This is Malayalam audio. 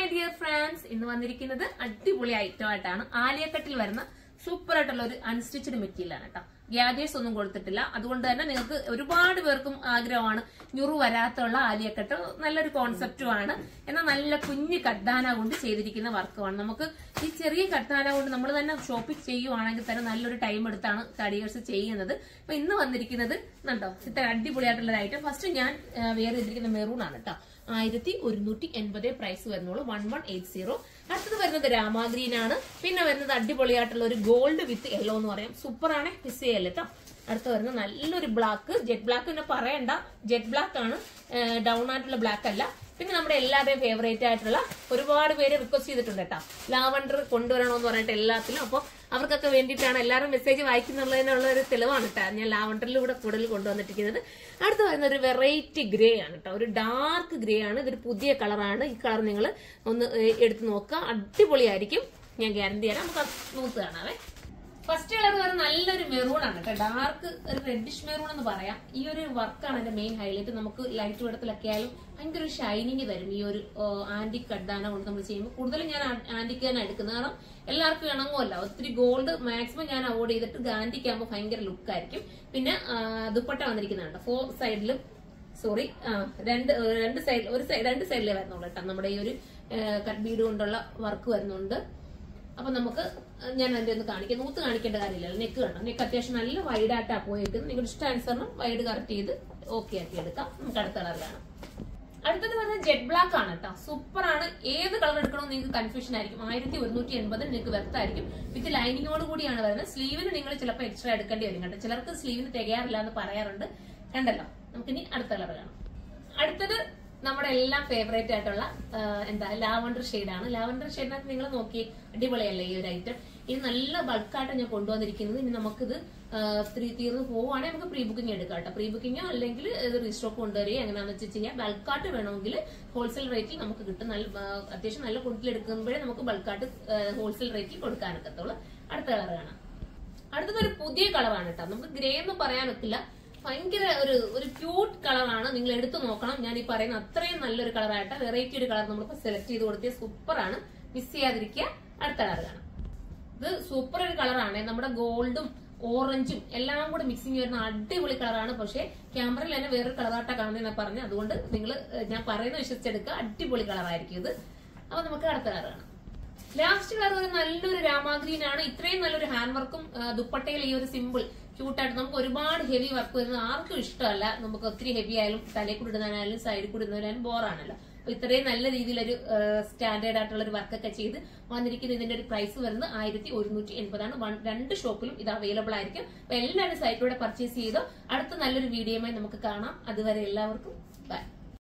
ഡിയർ ഫ്രണ്ട്സ് ഇന്ന് വന്നിരിക്കുന്നത് അടിപൊളി ഐറ്റം ആയിട്ടാണ് ആലിയക്കട്ടിൽ വരുന്ന സൂപ്പർ ആയിട്ടുള്ള ഒരു അൺസ്റ്റിച്ചഡ് മെറ്റീരിയൽ ആണ് കേട്ടോ ഗ്യാജേഴ്സ് ഒന്നും കൊടുത്തിട്ടില്ല അതുകൊണ്ട് തന്നെ നിങ്ങൾക്ക് ഒരുപാട് പേർക്കും ആഗ്രഹമാണ് ഞുറു വരാത്തുള്ള ആലിയക്കട്ട് നല്ലൊരു കോൺസെപ്റ്റുമാണ് എന്നാൽ നല്ല കുഞ്ഞ് കഡ്ഡാന കൊണ്ട് ചെയ്തിരിക്കുന്ന വർക്കുമാണ് നമുക്ക് ഈ ചെറിയ കഡ്ഡാന കൊണ്ട് നമ്മൾ തന്നെ ഷോപ്പിൽ ചെയ്യുവാണെങ്കിൽ തന്നെ നല്ലൊരു ടൈം എടുത്താണ് തടിയേഴ്സ് ചെയ്യുന്നത് അപ്പൊ ഇന്ന് വന്നിരിക്കുന്നത് കണ്ടോ ഇത്ര അടിപൊളിയായിട്ടുള്ള ഒരു ഐറ്റം ഫസ്റ്റ് ഞാൻ വേറെ ചെയ്തിരിക്കുന്ന മെറൂൺ ആണ് കേട്ടോ ആയിരത്തി ഒരുന്നൂറ്റി എൺപത് പ്രൈസ് വരുന്നുള്ളൂ വൺ വൺ എയ്റ്റ് സീറോ അടുത്തത് വരുന്നത് രാമാഗ്രീൻ ആണ് പിന്നെ വരുന്നത് അടിപൊളിയായിട്ടുള്ള ഒരു ഗോൾഡ് വിത്ത് യെല്ലോ എന്ന് പറയാം സൂപ്പർ ആണ് മിസ് ചെയ്യല്ലേ കേട്ടോ അടുത്ത വരുന്നത് നല്ലൊരു ബ്ലാക്ക് ജെറ്റ് ബ്ലാക്ക് പിന്നെ പറയണ്ട ജെറ്റ് ബ്ലാക്ക് ആണ് ഡൗൺ ആയിട്ടുള്ള ബ്ലാക്ക് അല്ല പിന്നെ നമ്മുടെ എല്ലാവരുടെയും ഫേവറേറ്റ് ആയിട്ടുള്ള ഒരുപാട് പേര് റിക്വസ്റ്റ് ചെയ്തിട്ടുണ്ട് കേട്ടോ ലാവണ്ടർ കൊണ്ടുവരണമെന്ന് പറഞ്ഞിട്ട് എല്ലാത്തിലും അപ്പോൾ അവർക്കൊക്കെ വേണ്ടിയിട്ടാണ് എല്ലാവരും മെസ്സേജ് വായിക്കുന്നുള്ളതിനുള്ള ഒരു തെളിവാണ് കേട്ടോ ഞാൻ ലാവണ്ടറിലൂടെ കൂടുതൽ കൊണ്ടുവന്നിരിക്കുന്നത് അടുത്ത് വരുന്ന ഒരു വെറൈറ്റി ഗ്രേ ആണ് കേട്ടോ ഒരു ഡാർക്ക് ഗ്രേ ആണ് ഇതൊരു പുതിയ കളറാണ് ഈ കളർ നിങ്ങൾ ഒന്ന് ഏഹ്, എടുത്ത് നോക്കുക അടിപൊളിയായിരിക്കും ഞാൻ ഗ്യാരണ്ടി തരാം നമുക്ക് സ്മൂത്ത് കാണാവേ ഫസ്റ്റ് കളർ വരെ നല്ലൊരു മെറൂൺ ആണ് കേട്ടോ ഡാർക്ക് ഒരു റെഡിഷ് മെറൂൺ എന്ന് പറയാം ഈ ഒരു വർക്കാണ് എന്റെ മെയിൻ ഹൈലൈറ്റ് നമുക്ക് ലൈറ്റ് വെടത്തിലൊക്കെ ആയാലും ഭയങ്കര ഒരു ഷൈനിങ് തരും ഈ ഒരു ആന്റിക് കഡ്ഡാന കൊണ്ട് നമ്മൾ ചെയ്യുമ്പോൾ കൂടുതലും ഞാൻ ആന്റിക് തന്നെ എടുക്കുന്നത് കാരണം എല്ലാവർക്കും ഇണങ്ങുമല്ല ഒത്തിരി ഗോൾഡ് മാക്സിമം ഞാൻ അവോയ്ഡ് ചെയ്തിട്ട് ഗാന്റിക്ക് ആകുമ്പോൾ ഭയങ്കര ലുക്ക് ആയിരിക്കും പിന്നെ ആ, ദുപ്പട്ട വന്നിരിക്കുന്നുണ്ട് ഫോർ സൈഡിലും സോറി രണ്ട് ഏഹ്, രണ്ട് സൈഡ് ഒരു സൈഡ് രണ്ട് സൈഡിലേ വരുന്നുള്ളൂ കേട്ടോ നമ്മുടെ ഈ ഒരു കട്ട് ബീഡ് കൊണ്ടുള്ള വർക്ക് വരുന്നുണ്ട് അപ്പൊ നമുക്ക് ഞാൻ അതിന്റെ ഒന്ന് കാണിക്കാം നൂത്ത് കാണിക്കേണ്ട കാര്യമില്ല നെക്ക് കണ്ടോ നെക്ക് അത്യാവശ്യം നല്ല വൈഡ് ആയിട്ടാ പോയിട്ട് നിങ്ങളുടെ ഇഷ്ടാനുസരണം വൈഡ് കറക്റ്റ് ചെയ്ത് ഓക്കെ ആക്കി എടുക്കാം നമുക്ക് അടുത്ത കളർ കാണാം അടുത്തത് പറഞ്ഞാൽ ജെറ്റ് ബ്ലാക്ക് ആണ് കേട്ടോ സൂപ്പർ ആണ് ഏത് കളർ എടുക്കണമെന്ന് നിങ്ങൾക്ക് കൺഫ്യൂഷൻ ആയിരിക്കും ആയിരത്തി ഒരുന്നൂറ്റി എൺപത് നിങ്ങൾക്ക് വെർത്തായിരിക്കും വിത്ത് ലൈനിങ്ങോട് കൂടിയാണ് വരുന്നത് സ്ലീവിന് നിങ്ങൾ ചിലപ്പോൾ എക്സ്ട്രാ എടുക്കേണ്ടി വരും കേട്ടോ ചിലർക്ക് സ്ലീവിന് തികയാറില്ല എന്ന് പറയാറുണ്ട് കണ്ടല്ലോ നമുക്കിനി അടുത്ത കളർ കാണാം അടുത്തത് നമ്മുടെ എല്ലാം ഫേവറേറ്റ് ആയിട്ടുള്ള ആ, എന്താ ലാവണ്ടർ ആണ് ലാവണ്ടർ ഷെയ്ഡിനകത്ത് നിങ്ങൾ നോക്കി അടിപൊളിയല്ലേ ഈ ഒരു ഐറ്റം ഇത് നല്ല ബൾക്കായിട്ട് ഞാൻ കൊണ്ടുവന്നിരിക്കുന്നത് ഇനി നമുക്കിത് ആ, ത്രീ- തീർന്ന് പോവുകയാണെങ്കിൽ നമുക്ക് പ്രീ ബുക്കിംഗ് എടുക്കാം കേട്ടോ പ്രീ ബുക്കിങ്ങോ അല്ലെങ്കിൽ ഇത് റീസ്റ്റോക്ക് കൊണ്ടുവരികയോ എങ്ങനെയാണെന്ന് വെച്ച് ചെയ്യാം ബൾക്കായിട്ട് വേണമെങ്കിൽ ഹോൾസെയിൽ റേറ്റിൽ നമുക്ക് കിട്ടും നല്ല ആ, അത്യാവശ്യം നല്ല കൂടുതൽ എടുക്കുമ്പോഴേ നമുക്ക് ബൾക്കായിട്ട് ഹോൾസെയിൽ റേറ്റിൽ കൊടുക്കാനൊക്കത്തുള്ളൂ അടുത്ത കളർ കാണാം അടുത്തത് ഒരു പുതിയ കളറാണ് കേട്ടോ നമുക്ക് ഗ്രേ എന്ന് പറയാനൊക്കില്ല ഭയങ്കര ഒരു ഒരു ക്യൂട്ട് കളറാണ് നിങ്ങൾ എടുത്തു നോക്കണം ഞാൻ ഈ പറയുന്ന അത്രയും നല്ലൊരു കളറായിട്ട് വെറൈറ്റി ഒരു കളർ നമ്മളിപ്പോ സെലക്ട് ചെയ്ത് കൊടുത്തിയ സൂപ്പറാണ് മിസ് ചെയ്യാതിരിക്കുക അടുത്ത കളർ കാണാം ഇത് സൂപ്പർ ഒരു കളറാണ് നമ്മുടെ ഗോൾഡും ഓറഞ്ചും എല്ലാം കൂടെ മിക്സിങ് വരുന്ന അടിപൊളി കളറാണ് പക്ഷേ ക്യാമറയിൽ തന്നെ വേറൊരു കളറായിട്ടാ കാണുന്നതെന്ന് പറഞ്ഞു അതുകൊണ്ട് നിങ്ങൾ ഞാൻ പറയുന്ന വിശ്വസിച്ചെടുക്കുക അടിപൊളി കളറായിരിക്കും ഇത് അപ്പൊ നമുക്ക് അടുത്ത കളർ കാണാം ലാസ്റ്റ് കളർ ഒരു നല്ലൊരു രാമാഗ്രീൻ ആണ് ഇത്രയും നല്ലൊരു ഹാൻഡ് വർക്കും ആ, ദുപ്പട്ടയിൽ ഈ ഒരു സിമ്പിൾ ക്യൂട്ടായിട്ട് നമുക്ക് ഒരുപാട് ഹെവി വർക്ക് വരുന്നത് ആർക്കും ഇഷ്ടമല്ല നമുക്ക് ഒത്തിരി ഹെവി ആയാലും തലയിൽ കൂടി ഇടുന്നതിനായാലും സൈഡിൽ കൂടി ഇടുന്നതിനായാലും ബോറാണല്ലോ അപ്പൊ ഇത്രയും നല്ല രീതിയിലൊരു സ്റ്റാൻഡേർഡ് ആയിട്ടുള്ള ഒരു വർക്കൊക്കെ ചെയ്ത് വന്നിരിക്കുന്ന ഇതിന്റെ ഒരു പ്രൈസ് വരുന്നത് ആയിരത്തി ഒരുന്നൂറ്റി എൺപതാണ് വൺ- രണ്ട് ഷോപ്പിലും ഇത് അവൈലബിൾ ആയിരിക്കും അപ്പൊ എല്ലാവരും സൈറ്റിലൂടെ പർച്ചേസ് ചെയ്തോ അടുത്ത നല്ലൊരു വീഡിയോയുമായി നമുക്ക് കാണാം അതുവരെ എല്ലാവർക്കും ബൈ